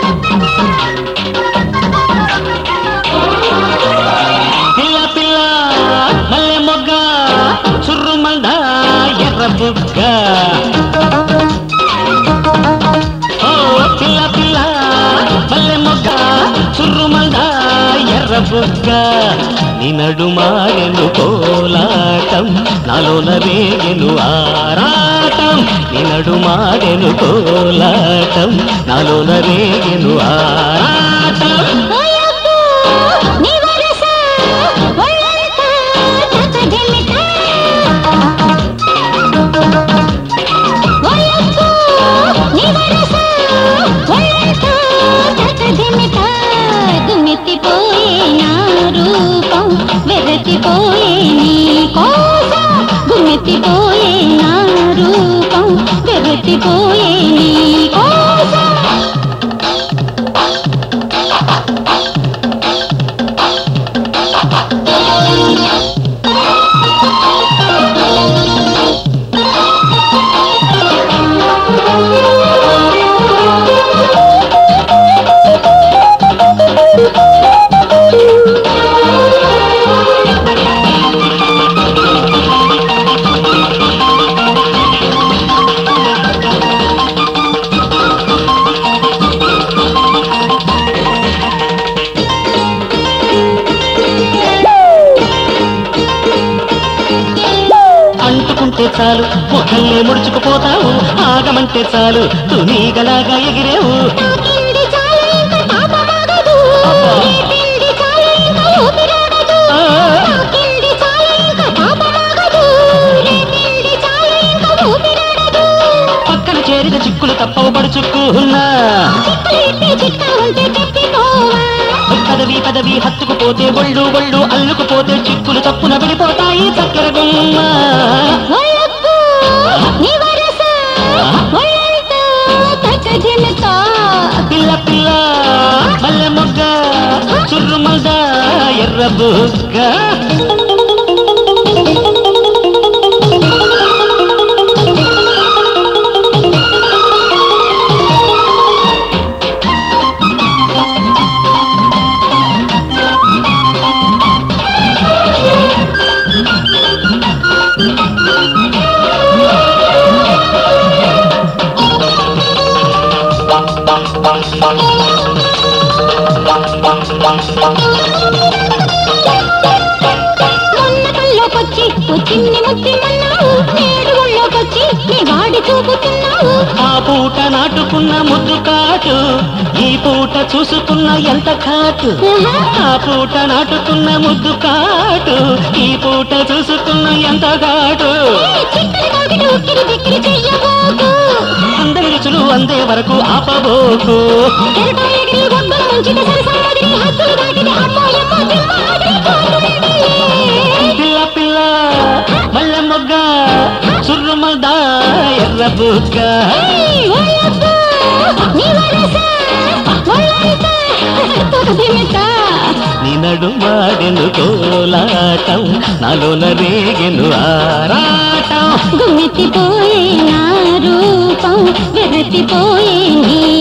పిల్ల పిల్ల మల్లె మొగ్గ చుర్రుమంద ఎర్ర బుగ్గ ఓ పిల్ల పిల్ల మల్లె మొగ్గ చుర్రుమంద ఎర్ర బుగ్గ నీ నడుమాడెను కోలాటం నాలోన రేగెను ఆరాటం నీ నడుమాడెను కోలాటం నాలోన రేగెను ఆరాటం ఓయబ్బో, నీ వరస, ఒళ్ళంతా చకజమిట. ఓయబ్బో, నీ వరస, ఒళ్ళంతా చకజమిట. దుమ్మెత్తిపోయే నా రూపం వెర్రెత్తిపోయే నీ కోసం గుమ్మెత్తిపోయే నా రూపం వెర్రెత్తిపోయే నీ కోసం అంటుకుంటే చాలు మొక్కల్ని ముడుచుకుపోతావు ఆగమంటే చాలు తునీగలాగా ఎగిరేవు తాకింది చాలు ఇంక తాపమాగదు. అబ్బా. రేపింది చాలు ఇంక ఊపిరాడదు. ఆ. తాకింది చాలు ఇంక తాపమాగదు. రేపింది చాలు ఇంక ఊపిరాడదు. పక్కన చేరిన చిక్కులు తప్పవు పడుచుక్కున్నా చిక్కులు ఎత్తే చిట్టా ఉంటే చెప్పుకోవా. పదవి పదవి హత్తుకుపోతే ఒళ్ళు ఒళ్ళు అల్లుకుపోతే చిక్కులు తప్పున విడిపోతాయి చక్కెర గుమ్మ ఒళ్ళొప్పు, నీ వరస, ఒళ్ళంతా తచజనత. పిల్ల పిల్ల మల్లె మొగ్గ చుర్రు మల్ద ఎర్ర బుగ్గ మొన్న కల్లోకొచ్చి వచ్చింది ముచ్చిమన్నావు నేడు ఒళ్ళోకొచ్చి నీ వాడి చూపుతున్నావు ఆ పూట నాటుకున్న ముద్దు కాటు ఈ పూట చూసుకున్న ఎంత కాటు ఆ పూట నాటుకున్న ముద్దు కాటు ఈ పూట చూసుకున్న ఎంత కాటు చిక్కలు కాకిట ఉక్కిరి బిక్కిరి చెయ్యబోకు అందరి రుచులు అందే వరకు ఆపబోకు కెరటా ఎగిరి గొప్పలు ముంచిన సరసామదిరి హద్దులు దాటిన అమ్మోయమ్మ దిమ్మాదిరి పోతున్నది. పిల్ల పిల్ల మల్లె మొగ్గ చుర్రు మల్ద ఎర్ర బుగ్గ ఏయ్, ఓయబ్బో, నీ వరస, ఒళ్ళంతా తొగదిమిట. నీ నడుమాడెను కోలాటం నాలోన రేగెను ఆరాటం గుమ్మెత్తిపోయే నా రూపం వెర్రెత్తిపోయే నీ